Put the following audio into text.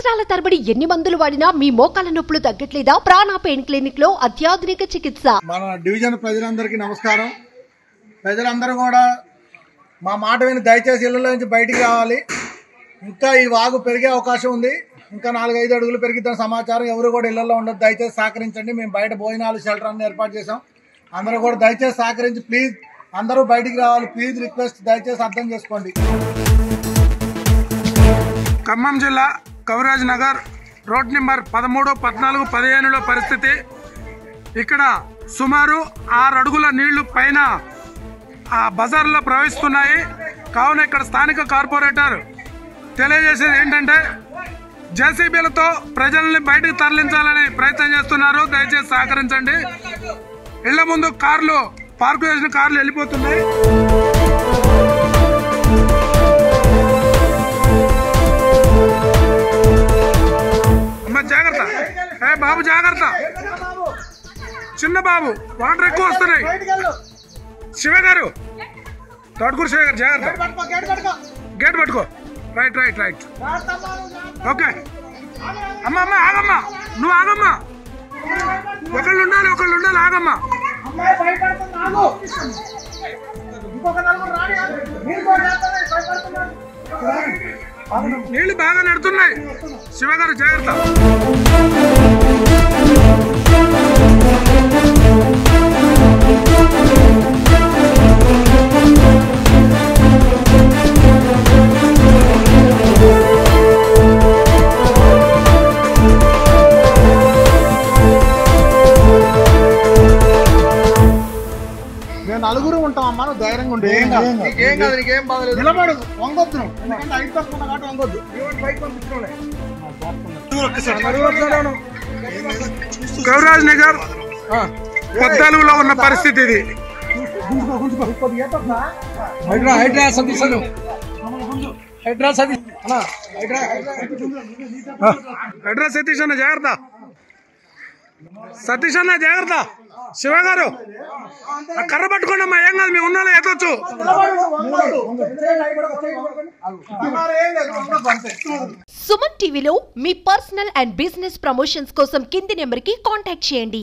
సంవత్సరాల తరబడి ఎన్ని మందులు వాడినా మీ మోకాల నొప్పులు తగ్గట్లేదా ప్రాణ పెయిన్ క్లినిక్ లో అత్యాధునిక చికిత్స మన డివిజన్ ప్రజలందరికీ నమస్కారం ప్రజలందరూ కూడా మా మాట విని దయచేసి ఇళ్లలో నుంచి బయటికి రావాలి ఇంకా ఈ వాగు పెరిగే అవకాశం ఉంది ఇంకా నాలుగైదు అడుగులు పెరిగిద్దాం సమాచారం ఎవరు కూడా ఇళ్లలో ఉండదు దయచేసి సహకరించండి మేము బయట భోజనాలు షెల్టర్ అన్ని ఏర్పాటు చేసాం అందరూ కూడా దయచేసి సహకరించి ప్లీజ్ అందరూ బయటికి రావాలి ప్లీజ్ రిక్వెస్ట్ దయచేసి అర్థం చేసుకోండి ఖమ్మం జిల్లా కవిరాజ్ నగర్ రోడ్ నెంబర్ పదమూడు పద్నాలుగు పదిహేనులో పరిస్థితి ఇక్కడ సుమారు ఆరు అడుగుల నీళ్లు పైన ఆ బజార్లో ప్రవహిస్తున్నాయి కావున ఇక్కడ స్థానిక కార్పొరేటర్ తెలియజేసేది ఏంటంటే జేసీబీలతో ప్రజల్ని బయటకు తరలించాలని ప్రయత్నం చేస్తున్నారు దయచేసి సహకరించండి ఇళ్ల ముందు కార్లు పార్కు చేసిన కార్లు వెళ్ళిపోతున్నాయి అమ్మ జాగ్రత్త ఏ బాబు జాగ్రత్త చిన్న బాబు వాటర్ ఎక్కువ వస్తున్నాయి శివ గారు తోటకూరు శివ గారు జాగ్రత్త గేట్ పట్టుకో రైట్ రైట్ రైట్ ఓకే అమ్మ అమ్మ ఆగమ్మా నువ్వు ఆగమ్మా ఒకళ్ళు ఉండాలి ఒకళ్ళు ఉండాలి ఆగమ్మా నీళ్లు బాగా నడుతున్నాయి శివ గారు జాగ్రత్త మేము నలుగురు ఉంటాం అమ్మా నువ్వు ధైర్యంగా ఉండి ఏం కాదు నీకేం కాదు నీకేం బాగలేదు నిలబడు వంగొద్దు నువ్వు ఎందుకంటే ఐదు తక్కువ కాబట్టి వంగొద్దు బైక్ పంపించుకోలే గౌరాజ్ నగర్ పద్నాలుగులో ఉన్న పరిస్థితి ఇది హైడ్రా హైడ్రా సతీష్ అను హైడ్రా సతీష్ అన్నా అడ్రా సతీష్ అన్న జాగ్రత్త సతీష్ అన్న జాగ్రత్త శివ గారు ఆ కర్ర పట్టుకోండి అమ్మా ఏం కాదు మేము ఉన్నాలో ఎత్తొచ్చు సుమన్ టీవీలో మీ పర్సనల్ అండ్ బిజినెస్ ప్రమోషన్స్ కోసం కింది నెంబర్ కి కాంటాక్ట్ చేయండి